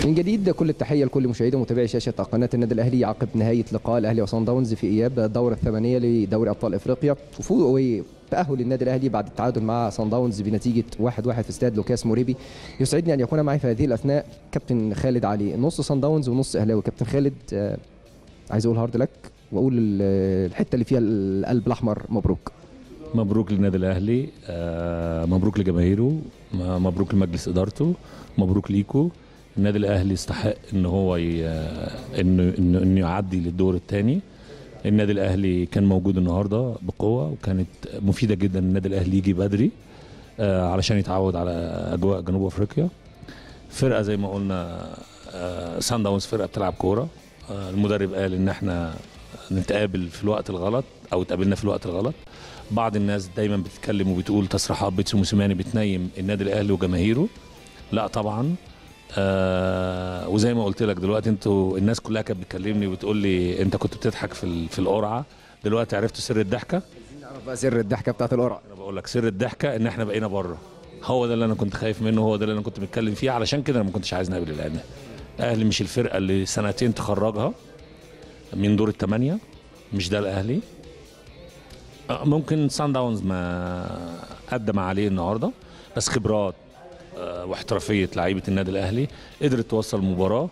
من جديد كل التحيه لكل مشاهدي ومتابعي شاشه قناه النادي الاهلي عقب نهايه لقاء الاهلي وصن داونز في اياب الدوره الثمانيه لدوري ابطال افريقيا وتاهل النادي الاهلي بعد التعادل مع صن داونز بنتيجه 1-1 في استاد لوكاس موريبي يسعدني ان يكون معي في هذه الاثناء كابتن خالد علي نص صن داونز ونص اهلاوي كابتن خالد آه، عايز اقول هارد لك واقول ال- الحته اللي فيها القلب الاحمر مبروك مبروك للنادي الاهلي آه، مبروك لجماهيره م- مبروك لمجلس ادارته مبروك ليكو النادي الاهلي يستحق ان هو ي... انه انه انه يعدي للدور الثاني النادي الاهلي كان موجود النهارده بقوه وكانت مفيده جدا ان النادي الاهلي يجي بدري آه، علشان يتعود على اجواء جنوب افريقيا فرقه زي ما قلنا آه، سان داونز فرقه بتلعب كوره آه، المدرب قال ان احنا نتقابل في الوقت الغلط او اتقابلنا في الوقت الغلط بعض الناس دايما بتتكلم وبتقول تصريحات بيتسو موسيماني بتنيم النادي الاهلي وجماهيره لا طبعا آه وزي ما قلت لك دلوقتي انتوا الناس كلها كانت بتكلمني وبتقول لي انت كنت بتضحك في ال- في القرعه دلوقتي عرفتوا سر الضحكه نعرف بقى سر الضحكه بتاعت القرعه انا بقول لك سر الضحكه ان احنا بقينا بره هو ده اللي انا كنت خايف منه هو ده اللي انا كنت بتكلم فيه علشان كده انا ما كنتش عايز نقابل الاهلي الاهلي مش الفرقه اللي سنتين تخرجها من دور الثمانيه مش ده الاهلي آه، ممكن سان داونز ما قدم عليه النهارده بس خبرات آه، واحترافيه لعيبه النادي الاهلي قدرت توصل المباراه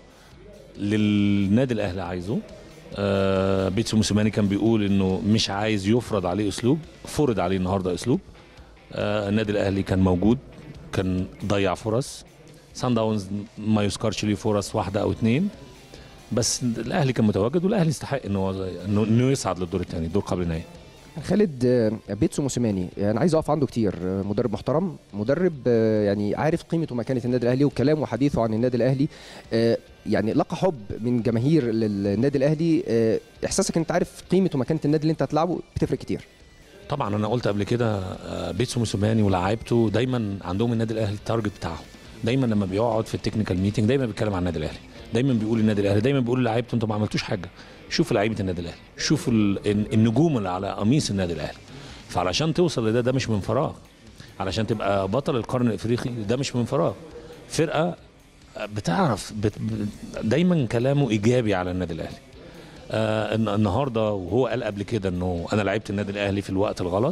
للنادي الاهلي عايزه آه، بيتسو موسيماني كان بيقول انه مش عايز يفرض عليه اسلوب فرض عليه النهارده اسلوب آه، النادي الاهلي كان موجود كان ضيع فرص سان داونز ما يذكرش ليه فرص واحده او اتنين بس الاهلي كان متواجد والاهلي يستحق انه هو- انه إنه يصعد للدور الثاني الدور قبل النهائي خالد آه، بيتسو موسيماني انا عايز اقف عنده كتير آه، مدرب محترم مدرب آه، يعني عارف قيمه ومكانه النادي الاهلي وكلامه وحديثه عن النادي الاهلي آه، يعني لقى حب من جماهير للنادي الاهلي آه، احساسك انت عارف قيمه ومكانه النادي اللي انت هتلعبه بتفرق كتير طبعا انا قلت قبل كده آه، بيتسو موسيماني ولاعيبته دايما عندهم النادي الاهلي التارجت بتاعهم دايما لما بيقعد في التكنيكال ميتنج دايما بيتكلم عن النادي الاهلي دايما بيقول النادي الاهلي دايما بيقول لعيبته انتوا ما عملتوش حاجه شوفوا لعيبه النادي الاهلي شوفوا ال- ال- النجوم اللي على قميص النادي الاهلي فعلشان توصل لده ده مش من فراغ علشان تبقى بطل القرن الافريقي ده مش من فراغ فرقه بتعرف بت دايما كلامه ايجابي على النادي الاهلي آه الن- النهارده وهو قال قبل كده انه انا لعبت النادي الاهلي في الوقت الغلط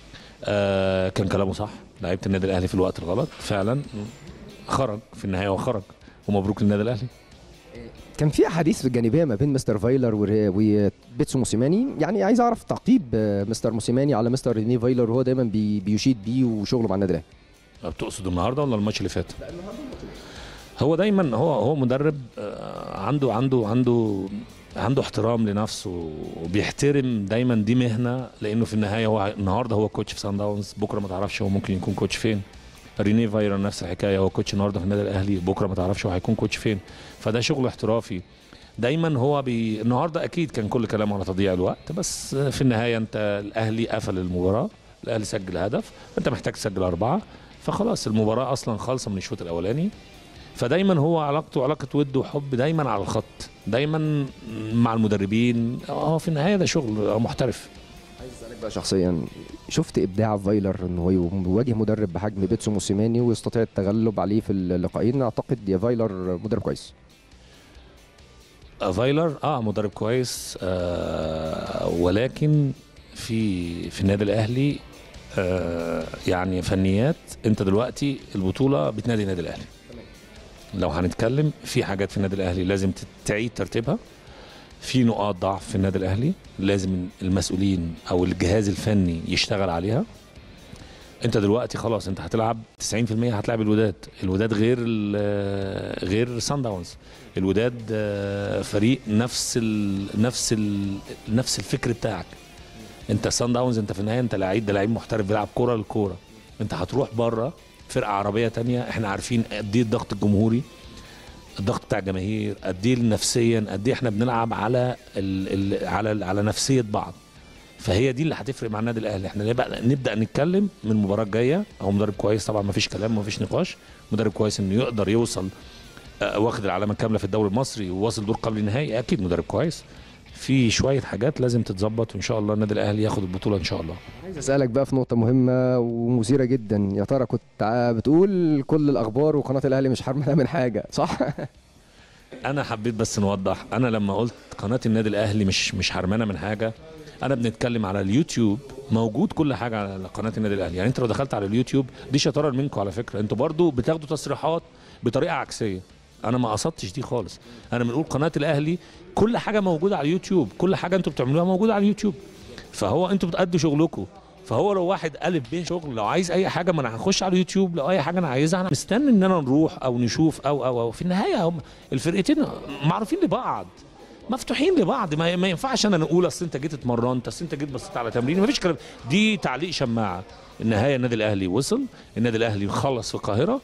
آه كان كلامه صح لعبت النادي الاهلي في الوقت الغلط فعلا خرج في النهايه وخرج ومبروك للنادي الاهلي كان في احاديث جانبيه ما بين مستر فايلر ور- وبيتسو موسيماني يعني عايز اعرف تعقيب آه، مستر موسيماني على مستر ريني فايلر وهو دايما بي بيشيد بيه وشغله مع النادي الاهلي بتقصد النهارده ولا الماتش اللي فات؟ هو دايما هو هو مدرب آه، عنده عنده عنده عنده احترام لنفسه وبيحترم دايما دي مهنه لانه في النهايه هو النهارده هو كوتش في سان داونز بكره ما تعرفش هو ممكن يكون كوتش فين ريني فايرا نفس الحكايه هو كوتش النهارده في النادي الاهلي بكره ما تعرفش هو هيكون كوتش فين فده شغل احترافي دايما هو بي... النهارده اكيد كان كل كلامه على تضييع الوقت بس في النهايه انت الاهلي قفل المباراه الاهلي سجل هدف انت محتاج تسجل اربعه فخلاص المباراه اصلا خالصه من الشوط الاولاني فدايما هو علاقته علاقه ود وحب دايما على الخط دايما مع المدربين هو في النهايه ده شغل محترف عايز اسالك بقى شخصيا شفت ابداع فايلر ان هو يواجه مدرب بحجم بيتسو موسيماني ويستطيع التغلب عليه في اللقاءين اعتقد يا فايلر مدرب كويس آه، فايلر اه مدرب كويس آه ولكن في في النادي الاهلي آه يعني فنيات انت دلوقتي البطوله بتنادي النادي الاهلي لو هنتكلم في حاجات في النادي الاهلي لازم تت- تعيد ترتيبها في نقاط ضعف في النادي الاهلي لازم المسؤولين او الجهاز الفني يشتغل عليها انت دلوقتي خلاص انت هتلعب 90% هتلعب الوداد الوداد غير ال- غير سان داونز الوداد آه، فريق نفس ال نفس ال نفس الفكر بتاعك انت سان داونز انت في النهايه انت لعيب ده لعيب محترف بيلعب كوره لكوره انت هتروح بره فرقه عربيه تانية احنا عارفين قد ايه الضغط الجمهوري الضغط بتاع الجماهير قد ايه نفسيا قد ايه احنا بنلعب على ال ال على ال على نفسيه بعض فهي دي اللي هتفرق مع النادي الاهلي احنا نبقى نبدا نتكلم من المباراه الجايه هو مدرب كويس طبعا ما فيش كلام ما فيش نقاش مدرب كويس انه يقدر يوصل آه، واخد العلامه الكامله في الدوري المصري وواصل دور قبل النهائي اكيد مدرب كويس في شويه حاجات لازم تتظبط وان شاء الله النادي الاهلي ياخد البطوله ان شاء الله عايز اسالك بقى في نقطه مهمه ومثيره جدا يا ترى كنت ع- بتقول كل الاخبار وقناه الاهلي مش حرمانه من حاجه صح انا حبيت بس نوضح انا لما قلت قناه النادي الاهلي مش مش حرمانه من حاجه انا بنتكلم على اليوتيوب موجود كل حاجه على قناه النادي الاهلي يعني انت لو دخلت على اليوتيوب دي شطاره منكم على فكره انتوا برضو بتاخدوا تصريحات بطريقه عكسيه انا ما قصدتش دي خالص انا بنقول قناه الاهلي كل حاجه موجوده على اليوتيوب كل حاجه انتوا بتعملوها موجوده على اليوتيوب فهو انتوا بتأدوا شغلكم فهو لو واحد قلب بيه شغل لو عايز اي حاجه ما انا هخش على اليوتيوب لو اي حاجه انا عايزها انا مستني ان انا نروح او نشوف او او او في النهايه هم الفرقتين معروفين لبعض مفتوحين لبعض ما, ما ينفعش انا نقول اصل انت جيت اتمرنت اصل انت جيت بصيت على تمرين ما فيش كلام دي تعليق شماعه النهايه النادي الاهلي وصل النادي الاهلي خلص في القاهره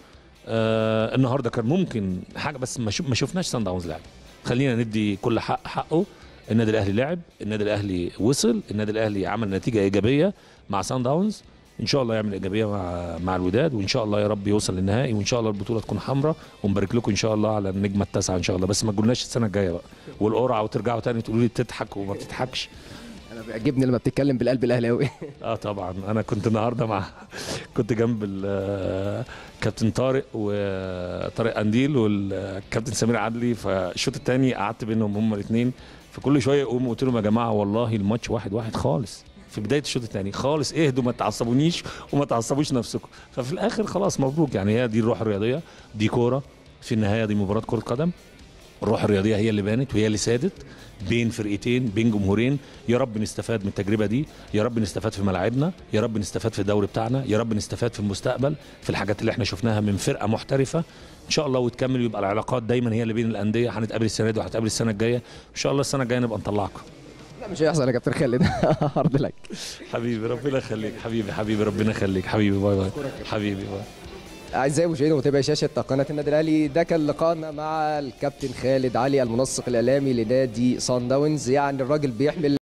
آه النهارده كان ممكن حاجه بس ما شف- ما شفناش سان داونز لعب خلينا ندي كل حق حقه النادي الاهلي لعب النادي الاهلي وصل النادي الاهلي عمل نتيجه ايجابيه مع سان داونز ان شاء الله يعمل ايجابيه مع مع الوداد وان شاء الله يا رب يوصل للنهائي وان شاء الله البطوله تكون حمراء ونبارك لكم ان شاء الله على النجمه التاسعه ان شاء الله بس ما تقولناش السنه الجايه بقى والقرعه وترجعوا تاني تقولوا لي بتضحك وما بتضحكش انا بيعجبني لما بتتكلم بالقلب الاهلاوي اه طبعا انا كنت النهارده مع كنت جنب ال- كابتن طارق وطارق قنديل والكابتن سمير عدلي فالشوط الثاني قعدت بينهم هما الاثنين فكل شويه يقوم قلت لهم يا جماعه والله الماتش واحد واحد خالص في بدايه الشوط الثاني خالص اهدوا ما تعصبونيش وما تعصبوش نفسكم ففي الاخر خلاص مبروك يعني هي دي الروح الرياضيه دي كوره في النهايه دي مباراه كره قدم الروح الرياضيه هي اللي بانت وهي اللي سادت بين فرقتين بين جمهورين يا رب نستفاد من التجربه دي يا رب نستفاد في ملاعبنا يا رب نستفاد في الدوري بتاعنا يا رب نستفاد في المستقبل في الحاجات اللي احنا شفناها من فرقه محترفه ان شاء الله وتكمل ويبقى العلاقات دايما هي اللي بين الانديه هنتقابل السنه دي وهنتقابل السنه الجايه ان شاء الله السنه الجايه نبقى نطلعكم لا مش هيحصل يا كابتن خالد هارد لك حبيبي ربنا يخليك حبيبي حبيبي ربنا يخليك حبيبي باي باي حبيبي باي اعزائي المشاهدين ومتابعي شاشه قناه النادي الاهلي ده كان لقاءنا مع الكابتن خالد علي المنسق الاعلامي لنادي صن داونز يعني الراجل بيحمل